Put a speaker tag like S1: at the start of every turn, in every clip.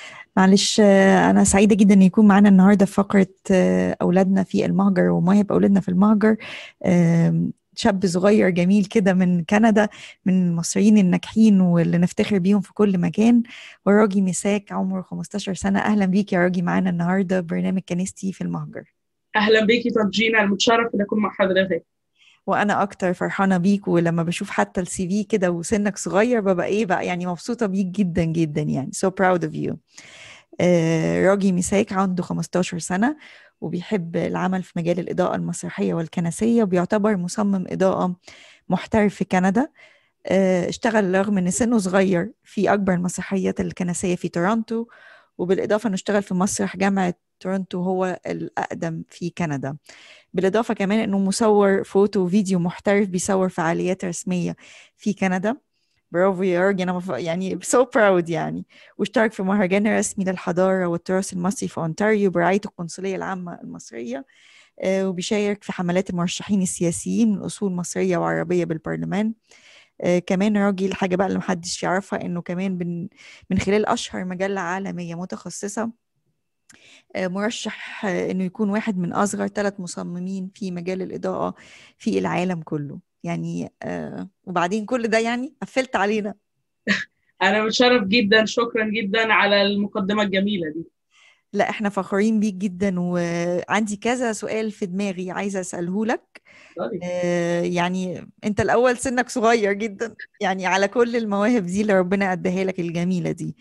S1: معلش آه، أنا سعيدة جدا إن يكون معانا النهاردة في فقرة آه، أولادنا في المهجر ومواهب أولادنا في المهجر آم، شاب صغير جميل كده من كندا من المصريين الناجحين واللي نفتخر بيهم في كل مكان وراجي مساك عمره 15 سنة أهلا بيك يا راجي معانا النهاردة برنامج كنيستي في المهجر
S2: اهلا بيكي طب جينا المتشرف ان اكون مع حضرتك
S1: وانا اكتر فرحانه بيك ولما بشوف حتى السي في كده وسنك صغير ببقى ايه بقى يعني مبسوطه بيك جدا جدا يعني so proud of you آه، راجي مساك عنده 15 سنه وبيحب العمل في مجال الإضاءة المسرحية والكنسية وبيعتبر مصمم إضاءة محترف في كندا آه، اشتغل رغم ان سنه صغير في اكبر المسرحيات الكنسيه في تورونتو وبالاضافه انه اشتغل في مسرح جامعه تورونتو هو الاقدم في كندا بالاضافه كمان انه مصور فوتو وفيديو محترف بيصور فعاليات رسميه في كندا برافو يا راجل انا مف... يعني so proud يعني واشترك في مهرجان رسمي للحضاره والتراث المصري في اونتاريو برعايه القنصليه العامه المصريه آه، وبيشارك في حملات المرشحين السياسيين من اصول مصريه وعربيه بالبرلمان آه، كمان راجل الحاجه بقى اللي محدش يعرفها انه كمان من من خلال اشهر مجله عالميه متخصصه آه، مرشح آه، انه يكون واحد من اصغر ثلاث مصممين في مجال الاضاءه في العالم كله يعني آه، وبعدين كل ده يعني قفلت علينا
S2: انا متشرف جدا شكرا جدا على المقدمه الجميله دي
S1: لا احنا فخورين بيك جدا وعندي كذا سؤال في دماغي عايزه اساله لك
S2: طيب.
S1: آه، يعني انت الاول سنك صغير جدا يعني على كل المواهب دي اللي ربنا اداها لك الجميله دي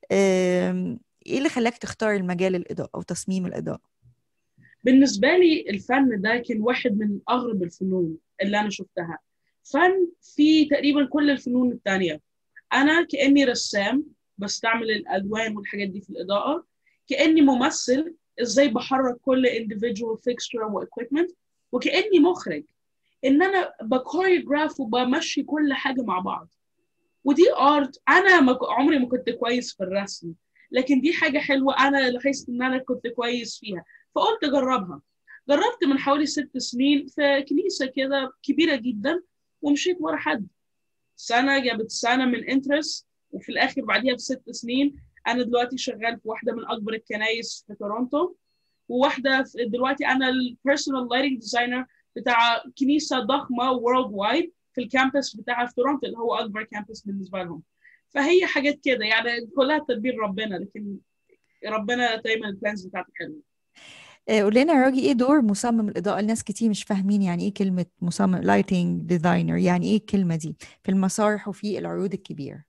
S1: آم، ايه اللي خلاك تختار المجال الاضاءه او تصميم الاضاءه
S2: بالنسبه لي الفن ده كان واحد من اغرب الفنون اللي انا شفتها فن في تقريبا كل الفنون التانية انا كاني رسام بستعمل الالوان والحاجات دي في الاضاءه كاني ممثل ازاي بحرك كل individual fixture و equipment وكاني مخرج ان انا بكوريوجراف وبمشي كل حاجه مع بعض ودي ارت انا ما ك- عمري ما كنت كويس في الرسم لكن دي حاجه حلوه انا لاحظت ان انا كنت كويس فيها فقلت اجربها جربت من حوالي ست سنين في كنيسه كده كبيره جدا ومشيت ورا حد سنه جابت سنه من انترست وفي الاخر بعديها بست سنين انا دلوقتي شغال في واحده من اكبر الكنايس في تورونتو وواحده في دلوقتي انا البيرسونال لايتنج ديزاينر بتاع كنيسه ضخمه وورلد وايد في الكامبس بتاعها في تورونتو اللي هو اكبر كامبس بالنسبه لهم فهي حاجات كده يعني كلها تدبير ربنا لكن ربنا دايما البلانز بتاعته حلوه
S1: آه، قول لنا يا راجل ايه دور مصمم الاضاءه الناس كتير مش فاهمين يعني ايه كلمه مصمم لايتنج ديزاينر يعني ايه الكلمه دي في المسارح وفي العروض الكبيره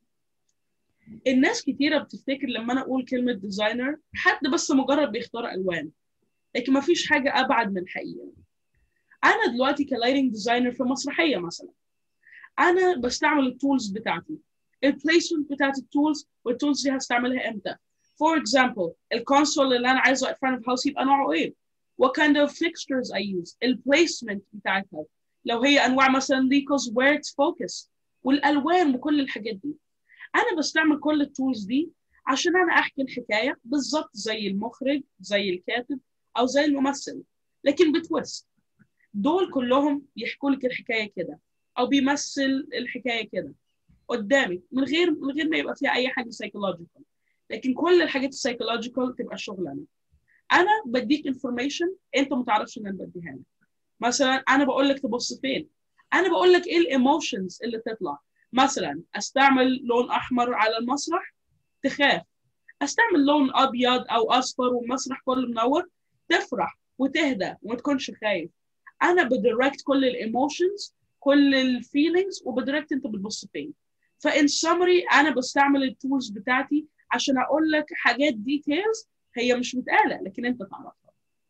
S2: الناس كتيرة بتفتكر لما أنا أقول كلمة ديزاينر حد بس مجرد بيختار ألوان لكن ما فيش حاجة أبعد من الحقيقة أنا دلوقتي كلايتنج ديزاينر في مسرحية مثلا أنا بستعمل التولز بتاعتي البليسمنت بتاعت التولز والتولز دي هستعملها إمتى فور اكزامبل الكونسول اللي أنا عايزه in front of house يبقى نوعه إيه what kind of fixtures I use البليسمنت بتاعتها لو هي أنواع مثلا ليكوز where it's focused والألوان وكل الحاجات دي انا بستعمل كل التولز دي عشان انا احكي الحكايه بالظبط زي المخرج زي الكاتب او زي الممثل لكن بتويست دول كلهم بيحكوا لك الحكايه كده او بيمثل الحكايه كده قدامك من غير من غير ما يبقى فيها اي حاجه سايكولوجيكال لكن كل الحاجات السايكولوجيكال تبقى شغلانه انا بديك انفورميشن انت ما تعرفش ان انا بديها لك مثلا انا بقول لك تبص فين انا بقول لك ايه الايموشنز اللي تطلع مثلا استعمل لون احمر على المسرح تخاف استعمل لون ابيض او اصفر والمسرح كله منور تفرح وتهدى وما تكونش خايف انا بديركت كل الايموشنز كل الفيلينجز وبديركت انت بتبص فين فان سمري انا بستعمل التولز بتاعتي عشان اقول لك حاجات ديتيلز هي مش متقاله لكن انت تعرفها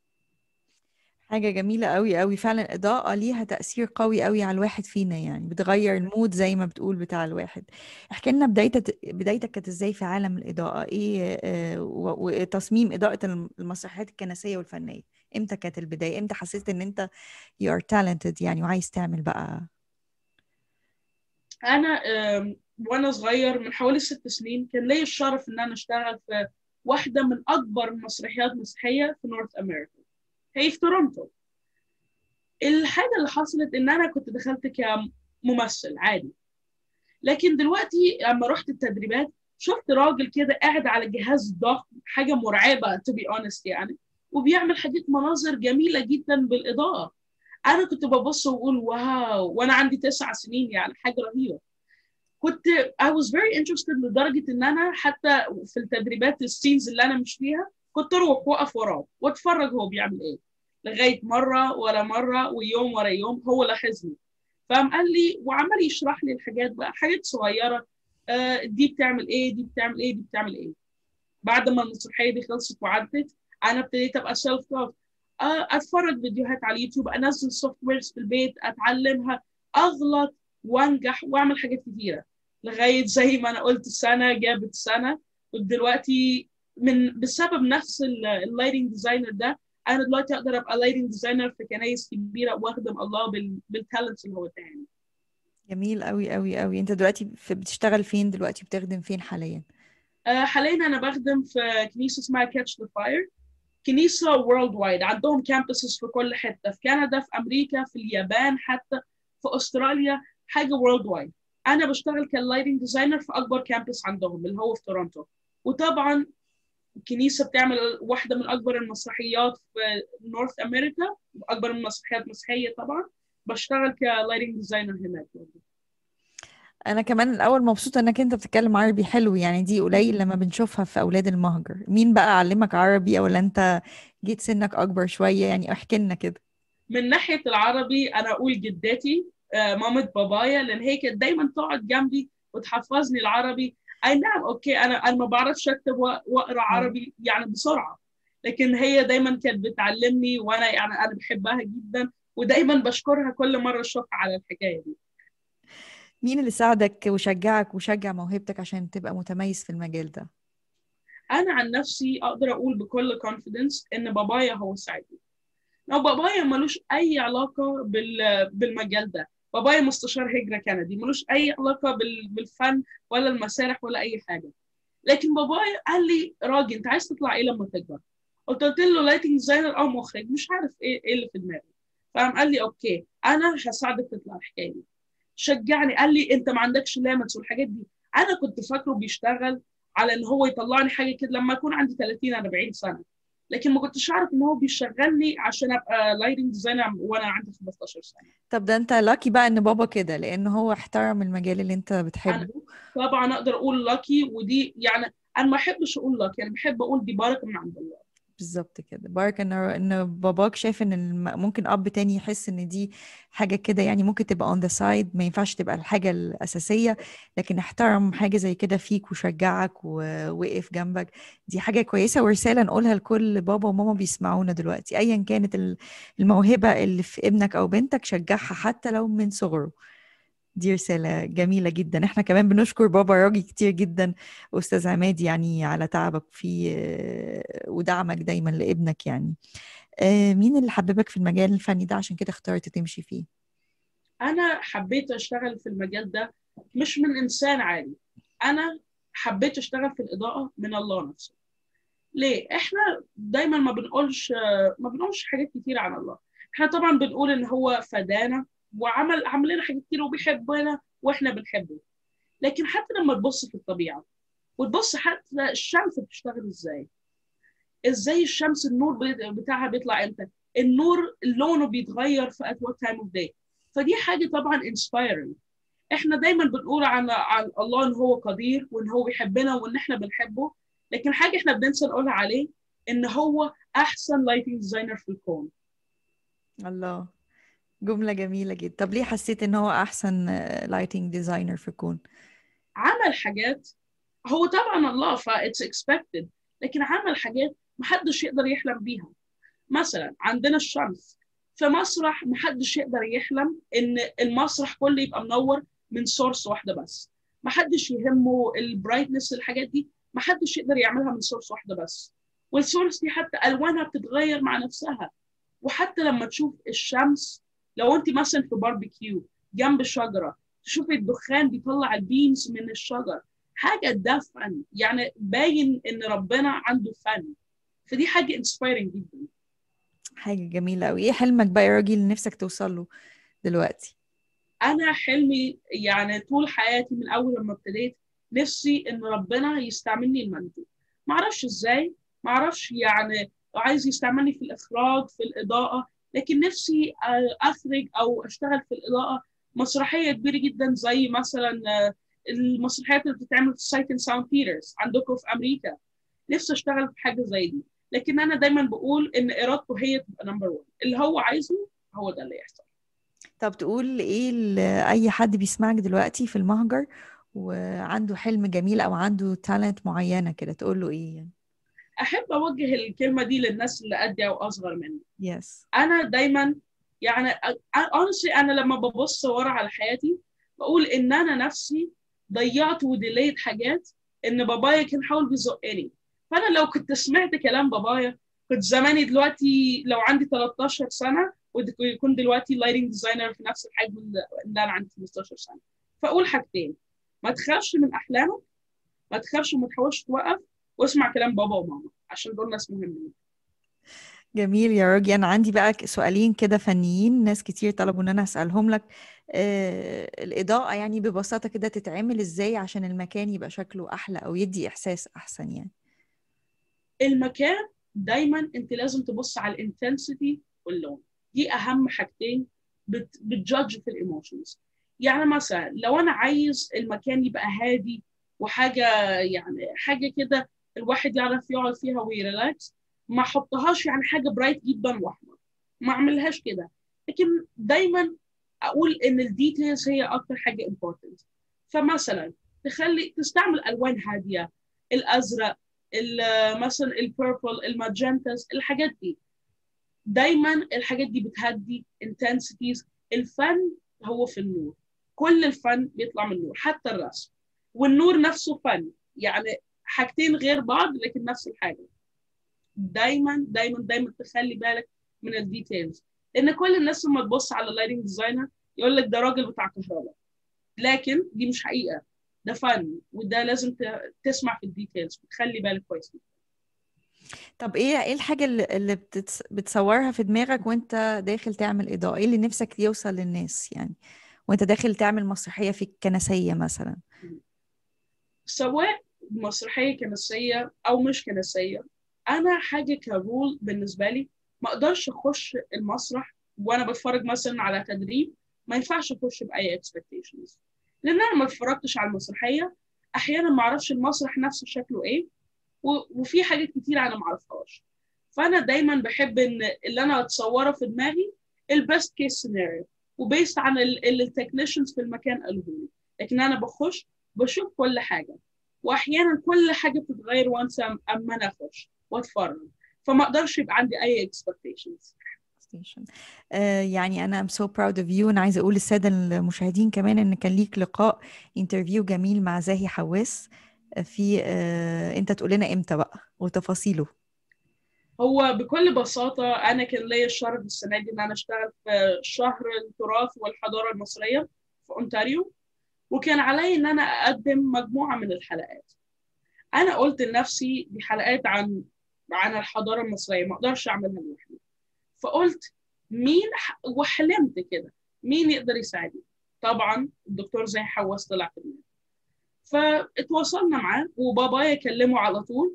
S1: حاجة جميلة قوي قوي فعلا الإضاءة ليها تأثير قوي قوي على الواحد فينا يعني بتغير المود زي ما بتقول بتاع الواحد احكي لنا بدايتك بدايتك كانت ازاي في عالم الإضاءة ايه آه، و- وتصميم إضاءة الم- المسرحيات الكنسية والفنية امتى كانت البداية امتى حسيت ان انت you are talented يعني وعايز تعمل بقى
S2: انا آم، وانا صغير من حوالي ست سنين كان ليا الشرف ان انا اشتغل في واحده من اكبر مسرحيات مسيحيه في نورث امريكا هي في تورونتو الحاجه اللي حصلت ان انا كنت دخلت كممثل عادي لكن دلوقتي لما رحت التدريبات شفت راجل كده قاعد على جهاز ضخم حاجه مرعبه to be honest يعني وبيعمل حاجات مناظر جميله جدا بالاضاءه انا كنت ببص واقول واو وانا عندي تسع سنين يعني حاجه رهيبه كنت I was very interested لدرجه ان انا حتى في التدريبات السينز اللي انا مش فيها كنت اروح واقف وراه واتفرج هو بيعمل ايه لغايه مره ورا مره ويوم ورا يوم هو لاحظني فقام قال لي وعمال يشرح لي الحاجات بقى حاجات صغيره آه دي بتعمل ايه دي بتعمل ايه دي بتعمل ايه بعد ما المسرحيه دي خلصت وعدت انا ابتديت ابقى سيلف توك اتفرج فيديوهات على اليوتيوب انزل سوفت ويرز في البيت اتعلمها اغلط وانجح واعمل حاجات كتيره لغايه زي ما انا قلت سنه جابت سنه ودلوقتي من بسبب نفس اللايتنج ديزاينر ده انا دلوقتي اقدر ابقى لايتنج ديزاينر في كنايس كبيره واخدم الله بالتالنتس اللي هو اداني
S1: جميل قوي قوي قوي انت دلوقتي في بتشتغل فين دلوقتي بتخدم فين حاليا
S2: آه حاليا انا بخدم في كنيسه اسمها كاتش ذا فاير كنيسه وورلد وايد عندهم كامبسز في كل حته في كندا في امريكا في اليابان حتى في استراليا حاجه وورلد وايد انا بشتغل كلايتنج ديزاينر في اكبر كامبس عندهم اللي هو في تورونتو وطبعا الكنيسه بتعمل واحده من اكبر المسرحيات في نورث امريكا اكبر من مسرحيات مسيحيه طبعا بشتغل كلايتنج ديزاينر هناك
S1: انا كمان الاول مبسوطه انك انت بتتكلم عربي حلو يعني دي قليل لما بنشوفها في اولاد المهجر مين بقى علمك عربي او ولا انت جيت سنك اكبر شويه يعني احكي لنا كده
S2: من ناحيه العربي انا اقول جدتي مامة بابايا لان هي كانت دايما تقعد جنبي وتحفظني العربي اي نعم اوكي انا انا ما بعرفش اكتب واقرا عربي يعني بسرعه لكن هي دايما كانت بتعلمني وانا يعني انا بحبها جدا ودايما بشكرها كل مره اشوفها على الحكايه دي
S1: مين اللي ساعدك وشجعك وشجع موهبتك عشان تبقى متميز في المجال ده
S2: انا عن نفسي اقدر اقول بكل كونفيدنس ان بابايا هو ساعدني لو بابايا ملوش اي علاقه بال... بالمجال ده بابايا مستشار هجرة كندي ملوش أي علاقة بالفن ولا المسارح ولا أي حاجة لكن بابايا قال لي راجل أنت عايز تطلع إيه لما تكبر؟ قلت له لايتنج ديزاينر أو مخرج مش عارف إيه, إيه اللي في دماغي فقام قال لي أوكي أنا هساعدك تطلع الحكاية دي شجعني قال لي أنت ما عندكش لامتس والحاجات دي أنا كنت فاكره بيشتغل على إن هو يطلعني حاجة كده لما أكون عندي 30 40 سنة لكن ما كنتش اعرف ان هو بيشغلني عشان ابقى لايتنج ديزاينر وانا عندي 15 سنه
S1: طب ده انت لاكي بقى ان بابا كده لان هو احترم المجال اللي انت بتحبه
S2: طبعا اقدر اقول لاكي ودي يعني انا ما احبش اقول لاكي انا بحب اقول دي بركه من عند الله
S1: بالظبط كده بارك ان ان باباك شايف ان ممكن اب تاني يحس ان دي حاجه كده يعني ممكن تبقى اون ذا سايد ما ينفعش تبقى الحاجه الاساسيه لكن احترم حاجه زي كده فيك وشجعك ووقف جنبك دي حاجه كويسه ورساله نقولها لكل بابا وماما بيسمعونا دلوقتي ايا كانت الموهبه اللي في ابنك او بنتك شجعها حتى لو من صغره دي رسالة جميلة جدا احنا كمان بنشكر بابا راجي كتير جدا أستاذ عماد يعني على تعبك فيه ودعمك دايما لابنك يعني مين اللي حببك في المجال الفني ده عشان كده اخترت تمشي فيه
S2: أنا حبيت أشتغل في المجال ده مش من إنسان عادي أنا حبيت أشتغل في الإضاءة من الله نفسه ليه؟ إحنا دايما ما بنقولش ما بنقولش حاجات كتير عن الله إحنا طبعا بنقول إن هو فدانا وعمل عمل لنا حاجات كتير وبيحبنا واحنا بنحبه لكن حتى لما تبص في الطبيعه وتبص حتى الشمس بتشتغل ازاي ازاي الشمس النور بتاعها بيطلع امتى النور لونه بيتغير في at what time of day فدي حاجه طبعا inspiring احنا دايما بنقول عن عن الله ان هو قدير وان هو بيحبنا وان احنا بنحبه لكن حاجه احنا بننسى نقولها عليه ان هو احسن لايتنج ديزاينر في الكون
S1: الله جملة جميلة جدا طب ليه حسيت ان هو احسن لايتنج ديزاينر في الكون
S2: عمل حاجات هو طبعا الله فاتس اكسبكتد لكن عمل حاجات محدش يقدر يحلم بيها مثلا عندنا الشمس في مسرح محدش يقدر يحلم ان المسرح كله يبقى منور من سورس واحده بس محدش يهمه البرايتنس الحاجات دي محدش يقدر يعملها من سورس واحده بس والسورس دي حتى الوانها بتتغير مع نفسها وحتى لما تشوف الشمس لو انت مثلا في باربيكيو جنب شجره تشوفي الدخان بيطلع البينز من الشجر حاجه دفن يعني باين ان ربنا عنده فن فدي حاجه انسبايرنج جدا
S1: حاجه جميله قوي ايه حلمك بقى يا راجل اللي نفسك توصل له دلوقتي
S2: انا حلمي يعني طول حياتي من اول لما ابتديت نفسي ان ربنا يستعملني المندوب ما اعرفش ازاي ما اعرفش يعني لو عايز يستعملني في الاخراج في الاضاءه لكن نفسي اخرج او اشتغل في الاضاءه مسرحيه كبيره جدا زي مثلا المسرحيات اللي بتتعمل في سايت اند ساوند ثيترز عندكم في امريكا نفسي اشتغل في حاجه زي دي لكن انا دايما بقول ان ارادته هي تبقى نمبر 1 اللي هو عايزه هو ده اللي يحصل
S1: طب تقول ايه لاي حد بيسمعك دلوقتي في المهجر وعنده حلم جميل او عنده تالنت معينه كده تقول له ايه يعني
S2: احب اوجه الكلمه دي للناس اللي قدي او اصغر مني
S1: يس
S2: انا دايما يعني honestly انا لما ببص ورا على حياتي بقول ان انا نفسي ضيعت وديليت حاجات ان بابايا كان حاول بيزقني فانا لو كنت سمعت كلام بابايا كنت زماني دلوقتي لو عندي 13 سنه ويكون دلوقتي لايتنج ديزاينر في نفس الحجم اللي انا عندي 15 سنه فاقول حاجتين ما تخافش من احلامك ما تخافش وما تحاولش توقف واسمع كلام بابا وماما عشان دول ناس مهمين
S1: جميل يا راجي انا عندي بقى سؤالين كده فنيين ناس كتير طلبوا ان انا اسالهم لك آه الاضاءه يعني ببساطه كده تتعمل ازاي عشان المكان يبقى شكله احلى او يدي احساس احسن يعني
S2: المكان دايما انت لازم تبص على الانتنسيتي واللون دي اهم حاجتين بتجادج في الايموشنز يعني مثلا لو انا عايز المكان يبقى هادي وحاجه يعني حاجه كده الواحد يعرف يقعد فيها ويريلاكس ما احطهاش يعني حاجه برايت جدا واحمر ما اعملهاش كده لكن دايما اقول ان الديتيلز هي اكتر حاجه امبورتنت فمثلا تخلي تستعمل الوان هاديه الازرق مثلا البيربل الماجنتاز الحاجات دي دايما الحاجات دي بتهدي intensities الفن هو في النور كل الفن بيطلع من النور حتى الرسم والنور نفسه فن يعني حاجتين غير بعض لكن نفس الحاجه دايما دايما دايما تخلي بالك من الديتيلز لان كل الناس لما تبص على اللايتنج ديزاينر يقول لك ده راجل بتاع كهرباء لكن دي مش حقيقه ده فن وده لازم تسمع في الديتيلز وتخلي بالك كويس
S1: طب ايه ايه الحاجه اللي بتتص... بتصورها في دماغك وانت داخل تعمل اضاءه ايه اللي نفسك يوصل للناس يعني وانت داخل تعمل مسرحيه في الكنسيه مثلا
S2: سواء مسرحيه كنسيه او مش كنسيه انا حاجه كرول بالنسبه لي ما اقدرش اخش المسرح وانا بتفرج مثلا على تدريب ما ينفعش اخش باي اكسبكتيشنز لان انا ما اتفرجتش على المسرحيه احيانا ما اعرفش المسرح نفسه شكله ايه وفي حاجات كتير انا ما اعرفهاش فانا دايما بحب ان اللي انا اتصوره في دماغي البيست كيس سيناريو وبيست عن التكنيشنز في المكان قالوه لي لكن انا بخش بشوف كل حاجه واحيانا كل حاجه بتتغير وانس اما انا اخش واتفرج فما اقدرش يبقى عندي اي اكسبكتيشنز
S1: Uh, يعني أنا I'm so proud of you أنا عايزة أقول للسادة المشاهدين كمان إن كان ليك لقاء انترفيو جميل مع زاهي حواس في uh, أنت تقول لنا إمتى بقى وتفاصيله
S2: هو بكل بساطة أنا كان ليا الشرف السنة دي إن أنا أشتغل في شهر التراث والحضارة المصرية في أونتاريو وكان علي إن أنا أقدم مجموعة من الحلقات أنا قلت لنفسي دي حلقات عن عن الحضارة المصرية ما أقدرش أعملها لوحدي فقلت مين وحلمت كده مين يقدر يساعدني طبعا الدكتور زي حواس طلع في دماغي فاتواصلنا معاه وبابايا كلمه على طول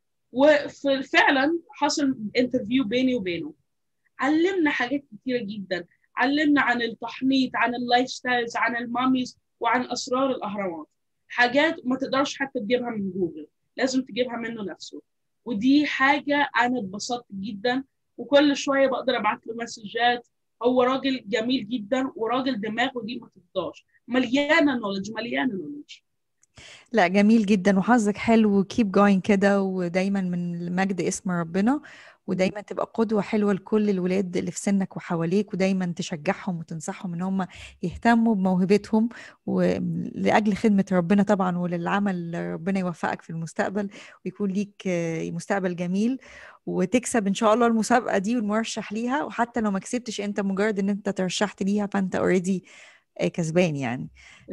S2: وفعلا حصل انترفيو بيني وبينه علمنا حاجات كتيره جدا علمنا عن التحنيط عن اللايف ستايلز عن الماميز وعن اسرار الاهرامات حاجات ما تقدرش حتى تجيبها من جوجل لازم تجيبها منه نفسه ودي حاجه انا اتبسطت جدا وكل شويه بقدر ابعت له مسجات هو راجل جميل جدا وراجل دماغه دي ما تفضاش مليانه نولج مليانه نولج
S1: لا جميل جدا وحظك حلو كيب جوين كده ودايما من مجد اسم ربنا ودايما تبقى قدوة حلوة لكل الولاد اللي في سنك وحواليك ودايما تشجعهم وتنصحهم ان هم يهتموا بموهبتهم ولأجل خدمة ربنا طبعا وللعمل ربنا يوفقك في المستقبل ويكون ليك مستقبل جميل وتكسب ان شاء الله المسابقة دي والمرشح ليها وحتى لو ما كسبتش انت مجرد ان انت ترشحت ليها فانت اوريدي كسبان يعني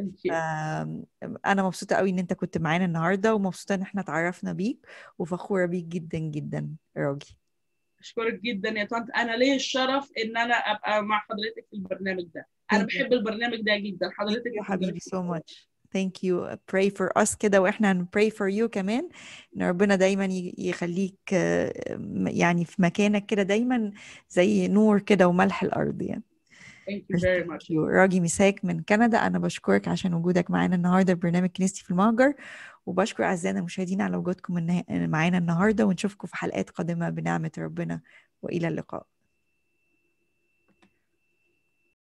S1: انا مبسوطه قوي ان انت كنت معانا النهارده ومبسوطه ان احنا اتعرفنا بيك وفخوره بيك جدا جدا راجي
S2: اشكرك جدا يا طنط انا ليه الشرف ان انا ابقى مع حضرتك في البرنامج ده انا بحب البرنامج ده جدا حضرتك
S1: يا حبيبي سو ماتش thank you pray for us كده واحنا هن pray for you كمان ان ربنا دايما ي- يخليك آه، م- يعني في مكانك كده دايما زي نور كده وملح الارض يعني
S2: thank you very much
S1: Thank you. راجي مساك من كندا انا بشكرك عشان وجودك معانا النهارده في برنامج كنيستي في المهجر وبشكر اعزائنا المشاهدين على وجودكم النها- معانا النهارده ونشوفكم في حلقات قادمه بنعمه ربنا والى اللقاء